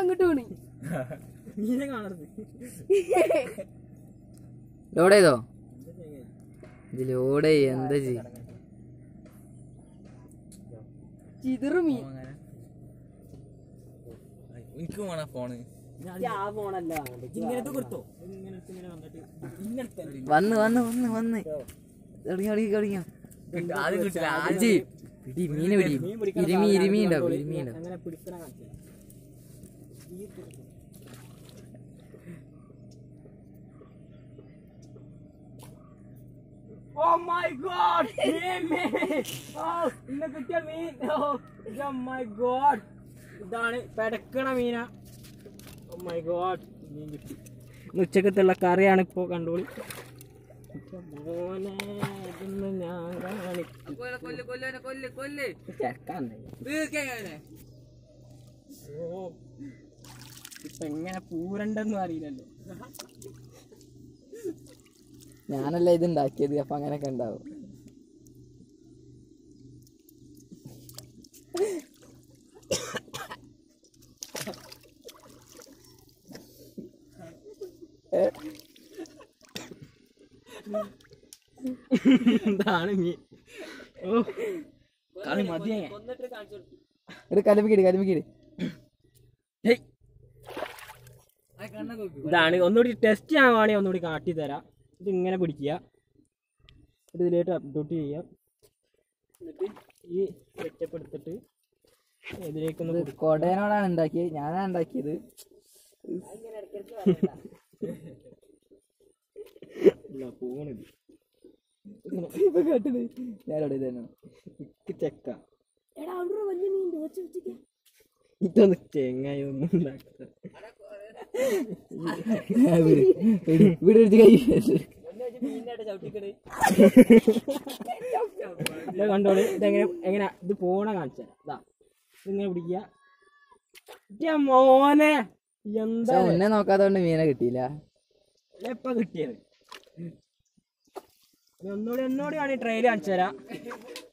അങ്ങോട്ട് വീണ് മീനെ കാണരുത് ലോഡ് ചെയ്തോ ഇത് ലോഡ് ചെയ്യ എന്താ ചെയ്യ ചിതറ് മീൻ എനിക്ക് വേണം ഫോണ് ആ ഫോണല്ല ഇങ്ങനത്തെ കൊടുത്തോ ഇങ്ങനത്തെ ഇങ്ങനെ വന്നിട്ട് ഇങ്ങനത്തെ വന്ന് വന്ന് വന്ന് വന്ന് തുടങ്ങി തുടങ്ങി തുടങ്ങിയോ ആദ്യം കിട്ടില്ല ഇജ്ജ് പിടി മീന് പിടി ഇരുമി ഇരുമി ഉണ്ടാവും ഇരുമി ഉണ്ടാവും അങ്ങനെ പിടിക്കണ കാണിച്ചു ഓ മൈ ഗോഡ് മീൻ മീൻ ഓ ഇന്ന് കിട്ടിയ മീൻ ഓ മൈ ഗോഡ് ഇതാണ് പെടക്കണ മീന ഓ മൈ ഗോഡ് മീൻ കിട്ടി ഇന്ന് ഉച്ചക്കത്തുള്ള കറിയാണ് ഇപ്പോൾ കണ്ടോളി മോനെ ഇതൊന്ന് ഞാൻ കാണിക്കും കൊല്ല് കൊല്ല് കൊല്ല് കൊല്ല് ചേർക്കാന്നേ ഓ ഇപ്പൊ എങ്ങനെ പൂരണ്ടെന്നും അറിയില്ലല്ലോ ഞാനല്ല ഇത് ഉണ്ടാക്കിയത് അപ്പൊ അങ്ങനെയൊക്കെ ഉണ്ടാവും എന്താണ് മീൻ ഓ കളി മതിയേ ഒരു കലിമിക്കിട് കലിമിക്കിട് ഹേയ്. ഇതാണ് ഒന്നുകൂടി ടെസ്റ്റ് ചെയ്യാൻ വേണമെങ്കിൽ ഒന്നുകൂടി കാട്ടി തരാം ഇത് ഇങ്ങനെ പിടിക്കുക ഇത് ഇതിലേക്ക് അപ്ഡോട്ട് ചെയ്യാം എന്നിട്ട് ഈ സെറ്റപ്പ് എടുത്തിട്ട് ഇതിലേക്കൊന്ന് ഇത് കൊടയനോടാണ് ഉണ്ടാക്കിയത് ഞാനാണ് ഉണ്ടാക്കിയത് ഇല്ല പോണിത് ഇപ്പൊ കേട്ടത് ഞാനോട് ഇത് തന്നെ ഇക്ക് ചെക്ക എടാ അവിടെ വലിയ മീൻ വെച്ച് വെച്ചിട്ട് ഇതൊന്ന് ചെങ്ങായി ഒന്നും ഉണ്ടാക്കുക വീട് എടുത്ത് കൈ ഇത് കണ്ടോളി ഇതെങ്ങനെ എങ്ങനെ ഇത് പോണ കാണിച്ചു തരാം ഇതാ ഇതിങ്ങനെ പിടിക്കുക ഇയ്യ മോനെ എന്താ പക്ഷെ മുന്നേ നോക്കാത്തോണ്ട് മീനെ കിട്ടിയില്ല എപ്പ കിട്ടിയത് ഇനി ഒന്നുകൂടി ഒന്നുകൂടി ആണ് ട്രെയിൽ കാണിച്ചു തരാം